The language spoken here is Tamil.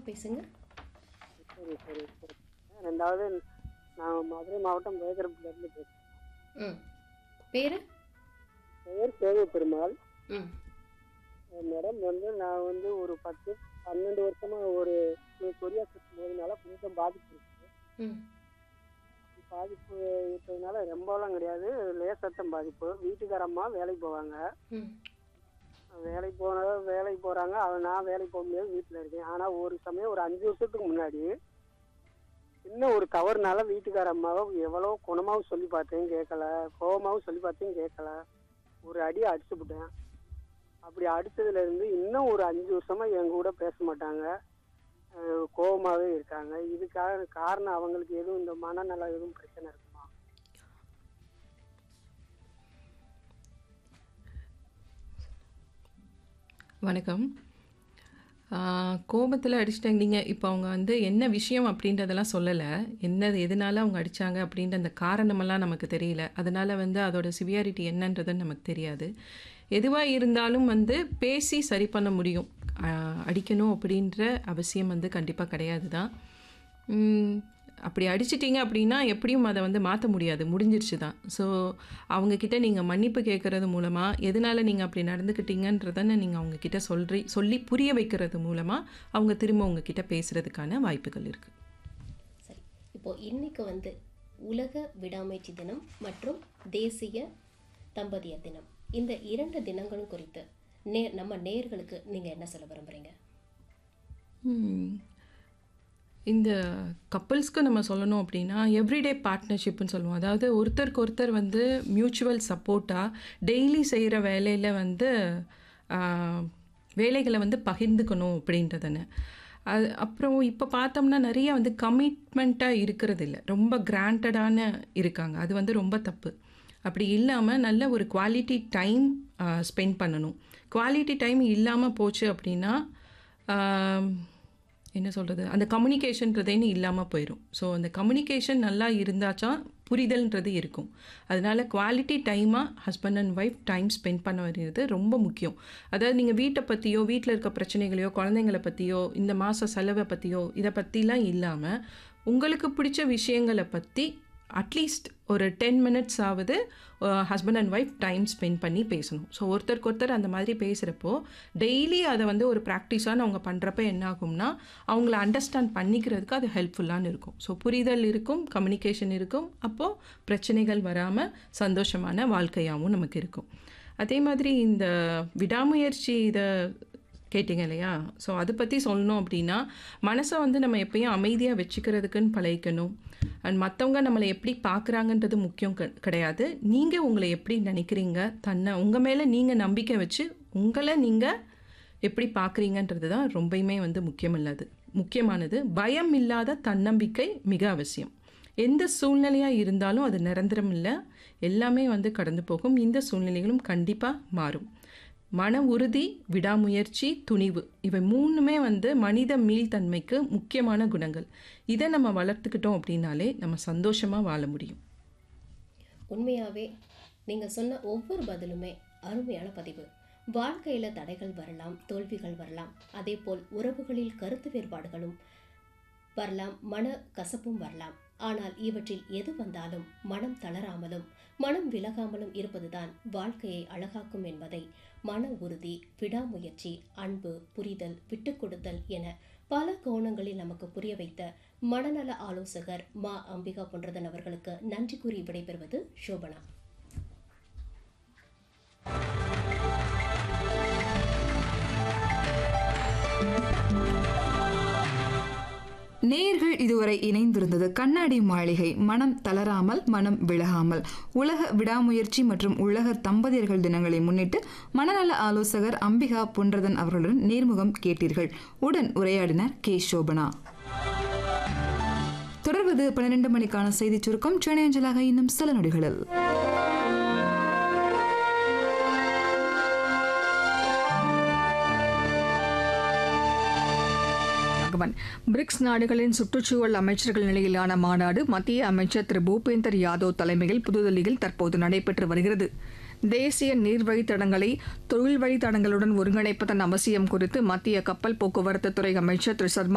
பேசுங்க சரி சரி சரி ரெண்டாவது நான் மதுரை மாவட்டம் வேகரப்புலேருந்து பேசுகிறேன் ம் பேர் பெயர் சேவை பெருமாள் ம் மேடம் வந்து நான் வந்து ஒரு பத்து பன்னெண்டு வருஷமா ஒரு சொரியாசிஸ் போகிறதுனால கொஞ்சம் பாதிப்பு இருக்கு ம் பாதிப்பு இருக்கிறதுனால ரொம்பலாம் கிடையாது லேசத்தம் பாதிப்பு வீட்டுக்காரம்மா வேலைக்கு போவாங்க ம் வேலைக்கு போன வேலைக்கு போகிறாங்க அவன் நான் வேலைக்கு போக முடியாது வீட்டில் இருக்கேன் ஆனால் ஒரு சமயம் ஒரு அஞ்சு வருஷத்துக்கு முன்னாடி இன்னும் ஒரு கவர்னால வீட்டுக்கார அம்மாவை எவ்வளோ குணமாவும் சொல்லி பார்த்தேன் கேட்கல கோவமாவும் சொல்லி பார்த்தேன் கேட்கல ஒரு அடி அடிச்சு விட்டேன் அப்படி அடிச்சதுல இருந்து இன்னும் ஒரு அஞ்சு வருஷமா என் கூட பேச மாட்டாங்க அஹ் கோவமாவே இருக்காங்க இதுக்காக காரணம் அவங்களுக்கு எதுவும் இந்த மனநல எதுவும் பிரச்சனை இருக்குமா வணக்கம் கோபத்தில் அடிச்சிட்டாங்க நீங்கள் இப்போ அவங்க வந்து என்ன விஷயம் அப்படின்றதெல்லாம் சொல்லலை என்ன எதனால அவங்க அடித்தாங்க அப்படின்ற அந்த காரணமெல்லாம் நமக்கு தெரியல அதனால் வந்து அதோட சிவியாரிட்டி என்னன்றது நமக்கு தெரியாது எதுவாக இருந்தாலும் வந்து பேசி சரி பண்ண முடியும் ஆஹ் அடிக்கணும் அப்படின்ற அவசியம் வந்து கண்டிப்பாக கிடையாது தான் உம், அப்படி அடிச்சிட்டிங்க அப்படின்னா எப்படியும் அதை வந்து மாற்ற முடியாது முடிஞ்சிருச்சு தான் ஸோ அவங்கக்கிட்ட நீங்கள் மன்னிப்பு கேட்குறது மூலமாக எதனால் நீங்கள் அப்படி நடந்துக்கிட்டீங்கன்றதானே நீங்கள் அவங்கக்கிட்ட சொல்றி சொல்லி புரிய வைக்கிறது மூலமாக அவங்க திரும்ப உங்ககிட்ட பேசுகிறதுக்கான வாய்ப்புகள் இருக்குது சரி இப்போ இன்னைக்கு வந்து உலக விடாமுயற்சி தினம் மற்றும் தேசிய தம்பதியர் தினம் இந்த இரண்டு தினங்களும் குறித்து நே நம்ம நேர்களுக்கு நீங்கள் என்ன சொல்ல விரும்புகிறீங்க ம். இந்த கப்புள்ஸ்க்கு நம்ம சொல்லணும் அப்படின்னா எவ்ரிடே பார்ட்னர்ஷிப்னு சொல்லுவோம் அதாவது ஒருத்தருக்கு ஒருத்தர் வந்து மியூச்சுவல் சப்போர்ட்டாக டெய்லி செய்கிற வேலையில் வந்து ஆஹ், வேலைகளை வந்து பகிர்ந்துக்கணும் அப்படின்றதுன்னு அது அப்புறம் இப்போ பார்த்தோம்னா நிறைய வந்து கமிட்மெண்ட்டாக இருக்கிறது இல்லை ரொம்ப கிராண்டடான இருக்காங்க அது வந்து ரொம்ப தப்பு அப்படி இல்லாமல் நல்ல ஒரு குவாலிட்டி டைம் ஸ்பெண்ட் பண்ணணும் குவாலிட்டி டைம் இல்லாமல் போச்சு அப்படின்னா ஆம், என்ன சொல்கிறது அந்த கம்யூனிகேஷன்றதேன்னு இல்லாமல் போயிடும் ஸோ அந்த கம்யூனிகேஷன் நல்லா இருந்தாச்சா புரிதல்ன்றது இருக்கும் அதனால குவாலிட்டி டைமாக husband and wife time spend பண்ண வேண்டியது ரொம்ப முக்கியம் அதாவது நீங்கள் வீட்டை பற்றியோ வீட்டில் இருக்க பிரச்சனைகளையோ குழந்தைங்களை பற்றியோ இந்த மாத செலவை பற்றியோ இதை பற்றிலாம் இல்லாமல் உங்களுக்கு பிடிச்ச விஷயங்களை பற்றி அட்லீஸ்ட் ஒரு டென் மினிட்ஸ் ஆகுது husband and wife time spend பண்ணி பேசணும் ஸோ ஒருத்தருக்கு ஒருத்தர் அந்த மாதிரி பேசுகிறப்போ டெய்லி அதை வந்து ஒரு ப்ராக்டிஸான அவங்க பண்ணுறப்ப என்ன ஆகும்னா அவங்கள அண்டர்ஸ்டாண்ட் பண்ணிக்கிறதுக்கு அது ஹெல்ப்ஃபுல்லான இருக்கும் ஸோ புரிதல் இருக்கும் கம்யூனிகேஷன் இருக்கும் அப்போது பிரச்சனைகள் வராமல் சந்தோஷமான வாழ்க்கையாகவும் நமக்கு இருக்கும் அதே மாதிரி இந்த விடாமுயற்சி இதை கேட்டிங்க இல்லையா ஸோ அதை பற்றி சொல்லணும் அப்படின்னா மனசை வந்து நம்ம எப்பயும் அமைதியாக வச்சுக்கிறதுக்குன்னு பழகிக்கணும் அண்ட் மற்றவங்க நம்மளை எப்படி பார்க்குறாங்கன்றது முக்கியம் க- கிடையாது நீங்கள் உங்களை எப்படி நினைக்கிறீங்க தன்னை உங்கள் மேலே நீங்கள் நம்பிக்கை வச்சு உங்களை நீங்கள் எப்படி பார்க்குறீங்கன்றது தான் ரொம்பயுமே வந்து முக்கியமில்லாது முக்கியமானது பயம் இல்லாத தன்னம்பிக்கை மிக அவசியம் எந்த சூழ்நிலையாக இருந்தாலும் அது நிரந்தரம் இல்லை எல்லாமே வந்து கடந்து போகும் இந்த சூழ்நிலைகளும் கண்டிப்பாக மாறும் மன உறுதி விடாமுயற்சி துணிவு இவை மூணுமே வந்து மனித மீள்தன்மைக்கு முக்கியமான குணங்கள் இதை நம்ம வளர்த்துக்கிட்டோம் அப்படின்னாலே நம்ம சந்தோஷமாக வாழ முடியும் உண்மையாகவே நீங்கள் சொன்ன ஒவ்வொரு பதிலுமே அருமையான பதிவு வாழ்க்கையில் தடைகள் வரலாம் தோல்விகள் வரலாம் அதேபோல் உறவுகளில் கருத்து வேறுபாடுகளும் வரலாம் மன கசப்பும் வரலாம் ஆனால் இவற்றில் எது வந்தாலும் மனம் தளராமலும் மனம் விலகாமலும் இருப்பதுதான் வாழ்க்கையை அழகாக்கும் என்பதை மன உறுதி விடாமுயற்சி அன்பு புரிதல் விட்டுக் கொடுத்தல் என பல கோணங்களில் நமக்கு புரிய வைத்த மனநல ஆலோசகர் மா அம்பிகா பொன்றதன் அவர்களுக்கு நன்றி கூறி விடைபெறுவது சோபனா நேர்கள் இதுவரை இணைந்திருந்தது கண்ணாடி மாளிகை மனம் தளராமல் மனம் விலகாமல் உலக விடாமுயற்சி மற்றும் உலக தம்பதியர்கள் தினங்களை முன்னிட்டு மனநல ஆலோசகர் அம்பிகா பொன்றதன் அவர்களுடன் நேர்முகம் கேட்டீர்கள் உடன் உரையாடினார் கே சோபனா தொடர்வது பன்னிரண்டு மணிக்கான செய்திச் சுருக்கம் சென்னை அஞ்சலாக இன்னும் சில நொடிகளில் ராகவன் பிரிக்ஸ் நாடுகளின் சுற்றுச்சூழல் அமைச்சர்கள் நிலையிலான மாநாடு மத்திய அமைச்சர் திரு பூபேந்தர் யாதவ் தலைமையில் புதுதில்லியில் தற்போது நடைபெற்று வருகிறது தேசிய நீர் வழித்தடங்களை தொழில் வழித்தடங்களுடன் ஒருங்கிணைப்பதன் அவசியம் குறித்து மத்திய கப்பல் போக்குவரத்து துறை அமைச்சர் திரு சர்மா